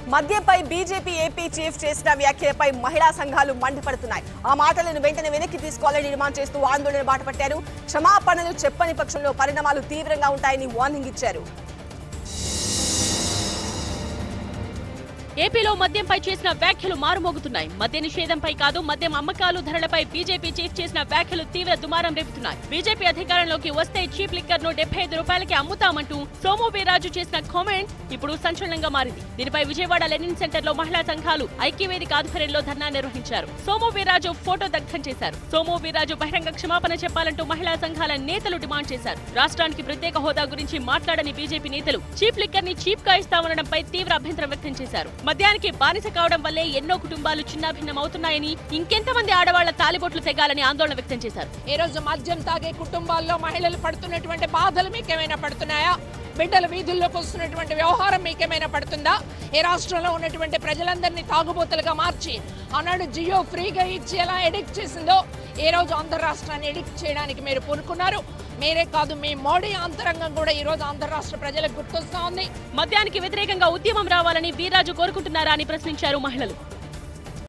మద్యంపై BJP AP chief చేసిన వ్యాఖ్యలపై మహిళా సంఘాలు మండిపడుతున్నాయి ఆ మాటలను వెంటనే వెనక్కి తీసుకోవాలని డిమాండ్ చేస్తూ ఆందోళన బాటపట్టారు క్షమాపణలు చెప్పని పక్షంలో పరిణామాలు తీవ్రంగా ఉంటాయని వార్నింగ్ ఇచ్చారు ఏపీలో మద్యంపై చేసిన వ్యాఖ్యలు మారుమోగుతున్నాయి మద్య నిషేధంపై కాదు మద్యం అమ్మకాలు ధరలపై బీజేపీ చీఫ్ చేసిన వ్యాఖ్యలు తీవ్ర దుమారం రేపుతున్నాయి బీజేపీ అధికారంలోకి వస్తే చీప్ లిక్కర్ ను డెబ్బై ఐదు రూపాయలకి అమ్ముతామంటూ సోము వీర్రాజు చేసిన కామెంట్ ఇప్పుడు సంచలనంగా మారింది దీనిపై విజయవాడ లెనిన్ సెంటర్ లో మహిళా సంఘాలు ఐక్యవేదిక ఆధ్వర్యంలో ధర్నా నిర్వహించారు సోము వీర్రాజు ఫోటో దగ్ధం చేశారు సోము వీర్రాజు బహిరంగ క్షమాపణ చెప్పాలంటూ మహిళా సంఘాల నేతలు డిమాండ్ చేశారు రాష్ట్రానికి ప్రత్యేక హోదా గురించి మాట్లాడని బీజేపీ నేతలు చీప్ లిక్కర్ ని చీప్ గా ఇస్తామనడంపై తీవ్ర అభ్యంతరం వ్యక్తం చేశారు మద్యానికి బానిస కావడం వల్లే ఎన్నో కుటుంబాలు చిన్నాభిన్నం అవుతున్నాయని ఇంకెంతమంది ఆడవాళ్ల తాలిబొట్లు తెగాలని ఆందోళన వ్యక్తం చేశారు ఈ రోజు మద్యం తాగే కుటుంబాల్లో మహిళలు పడుతున్నటువంటి బాధలు మీకేమైనా పడుతున్నాయా బిడ్డలు వీధుల్లోకి వస్తున్నటువంటి వ్యవహారం మీకేమైనా పడుతుందా ఈ రాష్ట్రంలో ఉన్నటువంటి ప్రజలందరినీ తాగుబోతులుగా మార్చి ఆనాడు జియో ఫ్రీగా ఇచ్చి ఎలా ఎడిక్ట్ చేసిందో ఈ రోజు ఆంధ్ర రాష్ట్రాన్ని ఎడిక్ట్ చేయడానికి మీరు పూనుకున్నారు మీరే కాదు మీ మోడీ అంతరంగం కూడా ఈ రోజు ఆంధ్ర రాష్ట్ర ప్రజలకు గుర్తొస్తా ఉంది మద్యానికి వ్యతిరేకంగా ఉద్యమం రావాలని వీర్రాజు కోరుకుంటున్నారా అని ప్రశ్నించారు మహిళలు